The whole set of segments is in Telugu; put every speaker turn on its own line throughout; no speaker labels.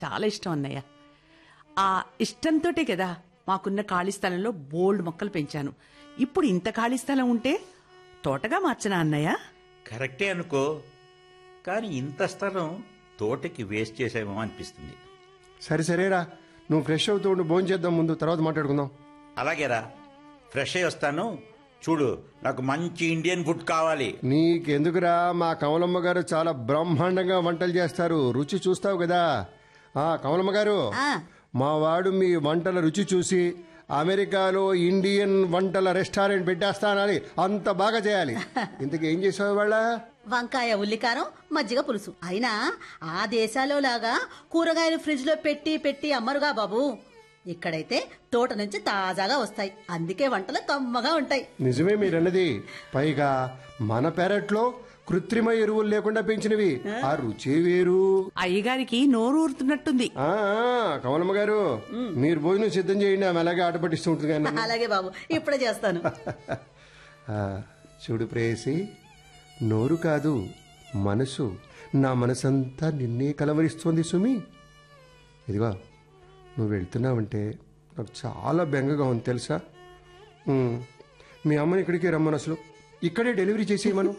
చాలా ఇష్టం అన్నయ్య ఆ ఇష్టంతోటే కదా మాకున్న ఖాళీ స్థలంలో బోల్డ్ మొక్కలు పెంచాను ఇప్పుడు ఇంత ఖాళీ స్థలం ఉంటే తోటగా మార్చనా అన్నయ్య
కరెక్టే అనుకో కానీ ఇంత స్థలం తోటకి వేస్ట్ చేసామో అనిపిస్తుంది
సరే సరేరా నువ్వు ఫ్రెష్ అవుతూ ఉండు భోజనం చేద్దాం ముందు తర్వాత మాట్లాడుకుందాం
అలాగేరా ఫ్రెష్ అయ్యి వస్తాను చూడు నాకు మంచి ఇండియన్ ఫుడ్ కావాలి
నీకెందుకురా మా కమలమ్మ గారు చాలా బ్రహ్మాండంగా వంటలు చేస్తారు రుచి చూస్తావు కదా ఆ కమలమ్మ గారు మా వాడు మీ వంటల రుచి చూసి అమెరికాలో ఇండియన్ వంటల రెస్టారెంట్ పెట్టేస్తానని అంత బాగా చేయాలి ఇంతకీ ఏం చేసావు వాళ్ళ
వంకాయ ఉల్లికారం మజ్జిగ పులుసు అయినా ఆ దేశాలో లాగా కూరగాయలు ఫ్రిడ్జ్ లో పెట్టి పెట్టి అమ్మరుగా బాబు ఇక్కడైతే తోట నుంచి తాజాగా వస్తాయి అందుకే వంటలు కమ్మగా ఉంటాయి
నిజమే మీరన్నది పైగా మన పెరట్లో కృత్రిమ ఎరువులు లేకుండా పెంచినవి ఆ రుచే వేరు
అయ్యగారికి నోరు ఊరుతున్నట్టుంది
ఆ ఆ, కమలమ్మ గారు మీరు భోజనం సిద్ధం చేయండి ఆమె అలాగే ఆట పట్టిస్తూ ఉంటుంది కానీ
అలాగే బాబు ఇప్పుడే చేస్తాను
ఆ, చూడు ప్రేయసి నోరు కాదు మనసు నా మనసంతా నిన్నే కలవరిస్తోంది సుమి ఇదిగో నువ్వు వెళ్తున్నావంటే నాకు చాలా బెంగగా ఉంది తెలుసా ఉమ్, మీ అమ్మని ఇక్కడికి రమ్మను అసలు ఇక్కడే డెలివరీ చేసేయమను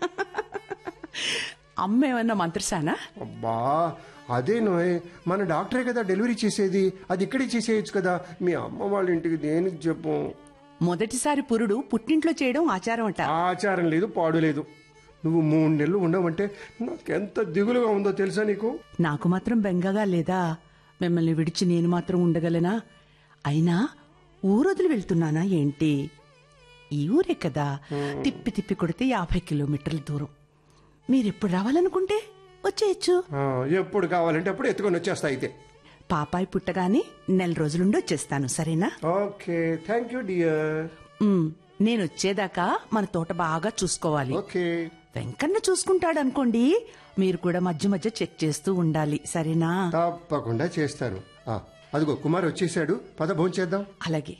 అమ్మ ఏమన్నా మంత్రసానా
అబ్బా అదే నోయ్ మన డాక్టరే కదా డెలివరీ చేసేది అది ఇక్కడే చేసేయచ్చు కదా మీ అమ్మ వాళ్ళ ఇంటికి దేనికి చెప్పు
మొదటిసారి పురుడు పుట్టింట్లో చేయడం ఆచారం అంట
ఆచారం లేదు పాడు లేదు నువ్వు మూడు నెలలు ఉండవంటే నాకెంత దిగులుగా ఉందో తెలుసా నీకు
నాకు మాత్రం బెంగగా లేదా మిమ్మల్ని విడిచి నేను మాత్రం ఉండగలనా అయినా ఊరొదిలి వెళ్తున్నానా ఏంటి ఈ ఊరే కదా తిప్పి తిప్పి కొడితే యాభై కిలోమీటర్ల దూరం మీరెప్పుడు రావాలనుకుంటే వచ్చేయచ్చు
ఆ, ఎప్పుడు కావాలంటే అప్పుడు ఎత్తుకొని వచ్చేస్తా అయితే
పాపాయి పుట్టగానే నెల రోజులుండి వచ్చేస్తాను సరేనా
okay thank you dear
um, నేను వచ్చేదాకా మన తోట బాగా చూసుకోవాలి
ఓకే
వెంకన్న చూసుకుంటాడు అనుకోండి మీరు కూడా మధ్య మధ్య చెక్ చేస్తూ ఉండాలి సరేనా
తప్పకుండా చేస్తాను ఆ, అదిగో కుమార్ వచ్చేసాడు పద భోజనం చేద్దాం
అలాగే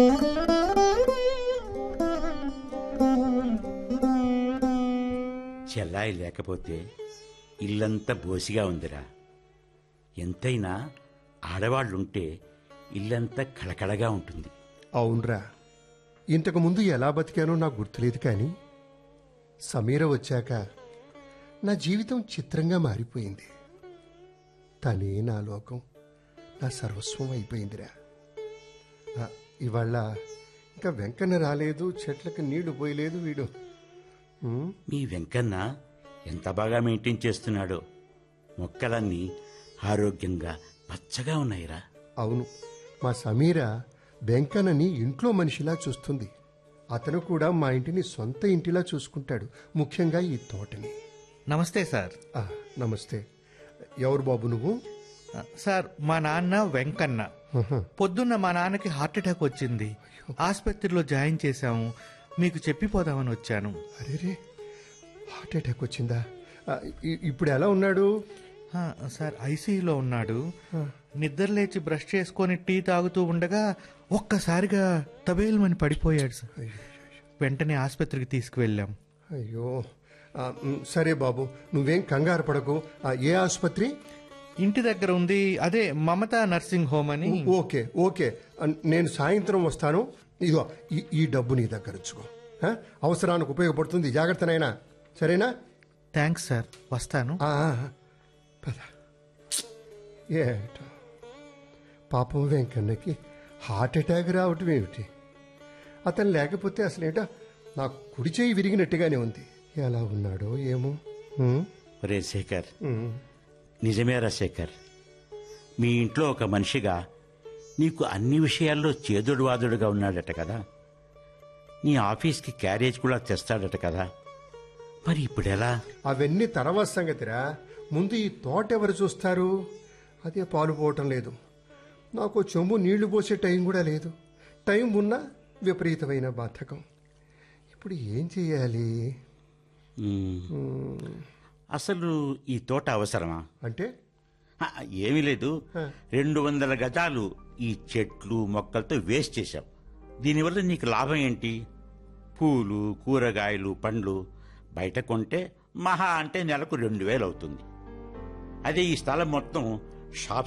చెల్లాయి లేకపోతే ఇల్లంతా బోసిగా ఉందిరా ఎంతైనా ఆడవాళ్ళుంటే ఇల్లంతా కళకళగా ఉంటుంది
అవునరా ఇంతకు ముందు ఎలా బతికానో నాకు గుర్తులేదు కానీ సమీర వచ్చాక నా జీవితం చిత్రంగా మారిపోయింది తనే నా లోకం నా సర్వస్వం అయిపోయిందిరా ఆ, ఇవాళ ఇంకా వెంకన్న రాలేదు చెట్లకు నీళ్లు పోయలేదు వీడు ఉమ్,
మీ వెంకన్న ఎంత బాగా మెయింటైన్ చేస్తున్నాడో మొక్కలన్నీ ఆరోగ్యంగా పచ్చగా ఉన్నాయిరా
అవును మా సమీర వెంకన్నని ఇంట్లో మనిషిలా చూస్తుంది అతను కూడా మా ఇంటిని సొంత ఇంటిలా చూసుకుంటాడు ముఖ్యంగా ఈ తోటని
నమస్తే సార్
ఆ, నమస్తే ఎవరు బాబు నువ్వు
సార్ మా నాన్న వెంకన్న పొద్దున్న మా నాన్నకి హార్ట్ అటాక్ వచ్చింది ఆసుపత్రిలో జాయిన్ చేశాము మీకు చెప్పిపోదామని వచ్చాను
అరేరే హార్ట్ అటాక్ వచ్చిందా ఆ, ఇ- ఇప్పుడు ఎలా ఉన్నాడు
ఆ, సార్ ఐసీయూలో ఉన్నాడు నిద్ర లేచి బ్రష్ చేసుకొని టీ తాగుతూ ఉండగా ఒక్కసారిగా తబేలుమని పడిపోయాడు సార్ వెంటనే ఆసుపత్రికి తీసుకువెళ్ళాం
అయ్యో ఆ, మ్, సరే బాబు నువ్వేం కంగారు పడకు ఆ, ఏ ఆసుపత్రి
ఇంటి దగ్గర ఉంది అదే మమతా నర్సింగ్ హోమ్ అని
ఓకే ఓకే ఆ, నేను సాయంత్రం వస్తాను ఇదిగో ఈ ఈ డబ్బు నీ దగ్గర ఉంచుకో ఆ? అవసరానికి ఉపయోగపడుతుంది జాగ్రత్తనైనా సరేనా
థ్యాంక్స్ సార్ వస్తాను
ఆ, పద ఏటో పాపం వెంకన్నకి హార్ట్ అటాక్ రావటం ఏమిటి అతను లేకపోతే అసలేట నా కుడి చేయి విరిగినట్టుగానే ఉంది ఎలా ఉన్నాడో ఏమో ఉమ్,
ఒరే శేఖర్
ఉమ్.
నిజమేరా శేఖర్ మీ ఇంట్లో ఒక మనిషిగా నీకు అన్ని విషయాల్లో చేదుడు వాదుడుగా ఉన్నాడట కదా నీ ఆఫీస్కి క్యారేజ్ కూడా తెస్తాడట కదా మరి ఇప్పుడెలా
అవన్నీ తర్వాత సంగతిరా ముందు ఈ తోట ఎవరు చూస్తారు అదే పాలు పోవటం లేదు నాకు చెంబు నీళ్లు పోసే టైం కూడా లేదు టైం ఉన్నా విపరీతమైన బాధకం ఇప్పుడు ఏం చేయాలి
మ్మ్. అసలు ఈ తోట అవసరమా
అంటే
ఆ, ఏమీ లేదు రెండు వందల గజాలు ఈ చెట్లు మొక్కలతో వేస్ట్ చేశాం దీనివల్ల నీకు లాభం ఏంటి పూలు కూరగాయలు పండ్లు బయట కొంటే మహా అంటే నెలకు రెండు వేలు అవుతుంది అదే ఈ స్థలం మొత్తం షాప్